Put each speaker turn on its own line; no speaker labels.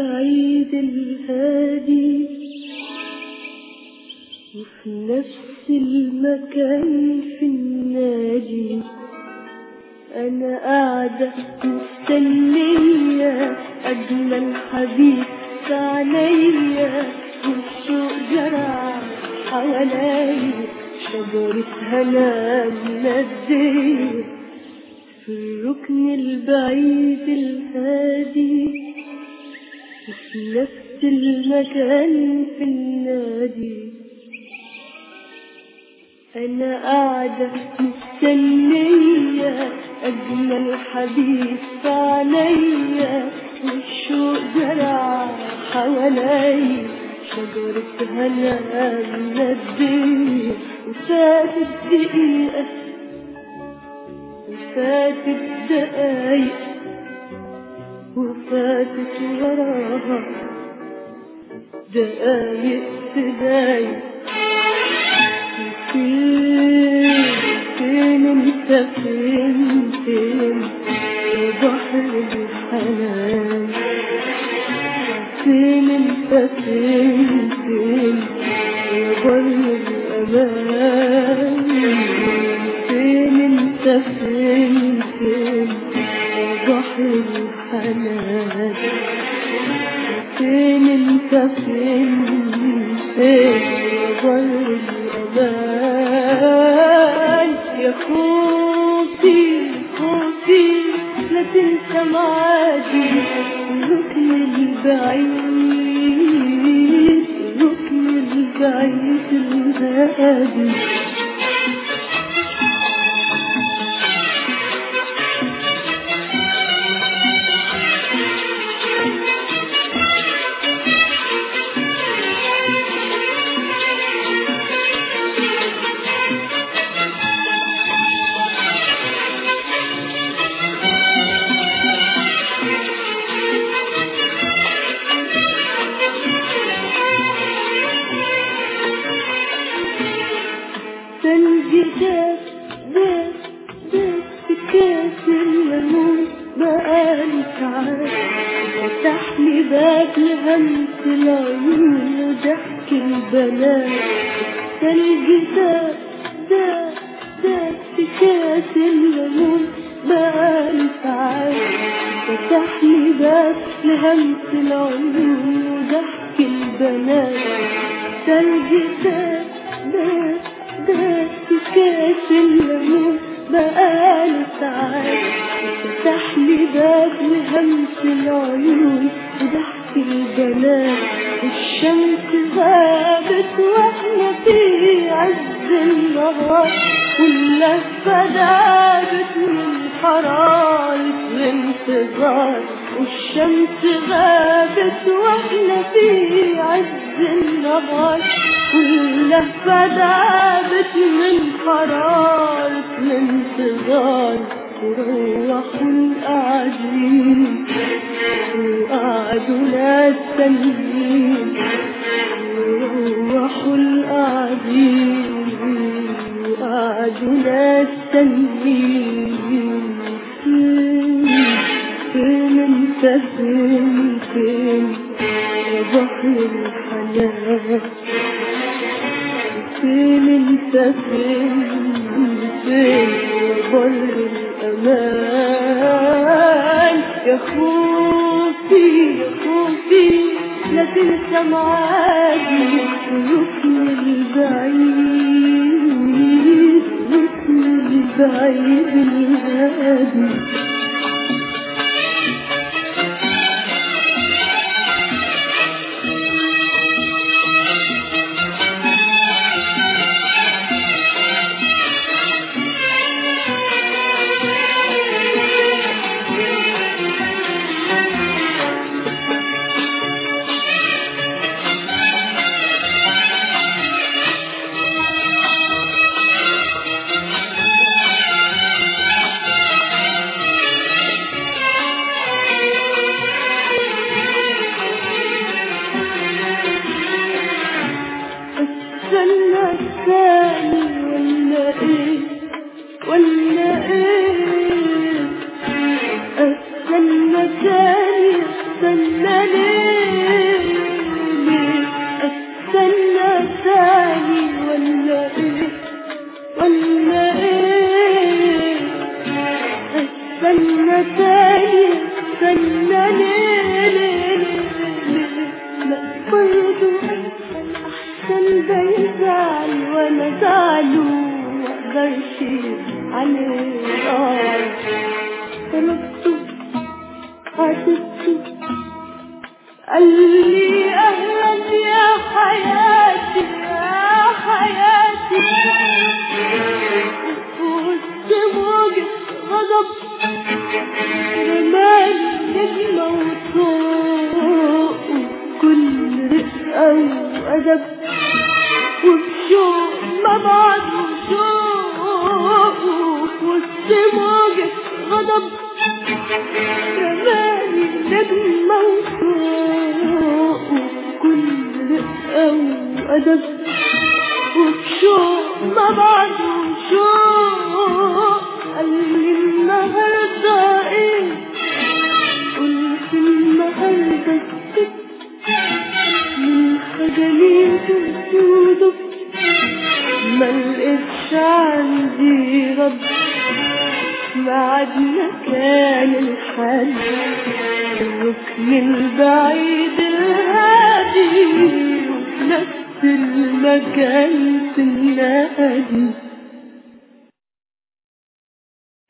البعيد الهادي وفي نفس المكان في النادي أنا قاعدة مستنية أجمل حبيب في عينيا والشوق زرع حواليا شجرة هنا مندية في الركن البعيد الهادي وفي نفس المكان في النادي أنا قاعدة مستنية أجمل حبيب في عينيا والشوق زرع حواليا شجرة هنا مندية وفاتت دقيقة وفاتت دقايق وفاتت وراها دقايق تضايق فين فين انت فين فين يا بحر الحنان فين انت فين فين يا بر الامان فين انت فين فين يا بحر الحنان فين انت فين فين يا بر الأمان يا خوفي خوفي لا تنسى معادي الركن البعيد الركن البعيد الهادي ثلج داس داس داس في كاس الليمون بقالي ساعات فتح لي باب لهمس العيون وضحك البنات ثلج داس داس داس في كاس الليمون بقالي ساعات فتح لي باب لهمس العيون وضحك البنات ثلج داس داس داس في كاس الليمون بقاله ساعات فتح لي باب لهمس العيون وضحك البنات الشمس غابت واحنا في عز النهار واللفة دابت من حرارة الانتظار والشمس غابت واحنا في عز النهار واللفة دابت من حرارة الانتظار وروحوا القاعدين وقعدوا ناس تانيين وروحوا القاعدين وقعدوا ناس تانيين فين فين انت فين فين يا بحر الحنان فين انت فين فين يا بر الامان يا خوفي يا خوفي لا تنسى معادي ركن البعيد ركن البعيد الهادي يقدرش عليه آه طلبته عاتبته قال لي أهلا يا حياتي يا حياتي وسط موجة غضب رماني نجمة وطوق وكل رقة وأدب وبشوق ما بعد وشوق وسط موجة غضب رماني نجمة وطوق وكل رقة وأدب وبشوق ما بعد وشوق قال لي النهارده ايه قلت النهارده الست من خجليت وسوده ما لقيتش عندي رد بعدنا كان الحل الركن البعيد الهادي وفي نفس المكان في النادي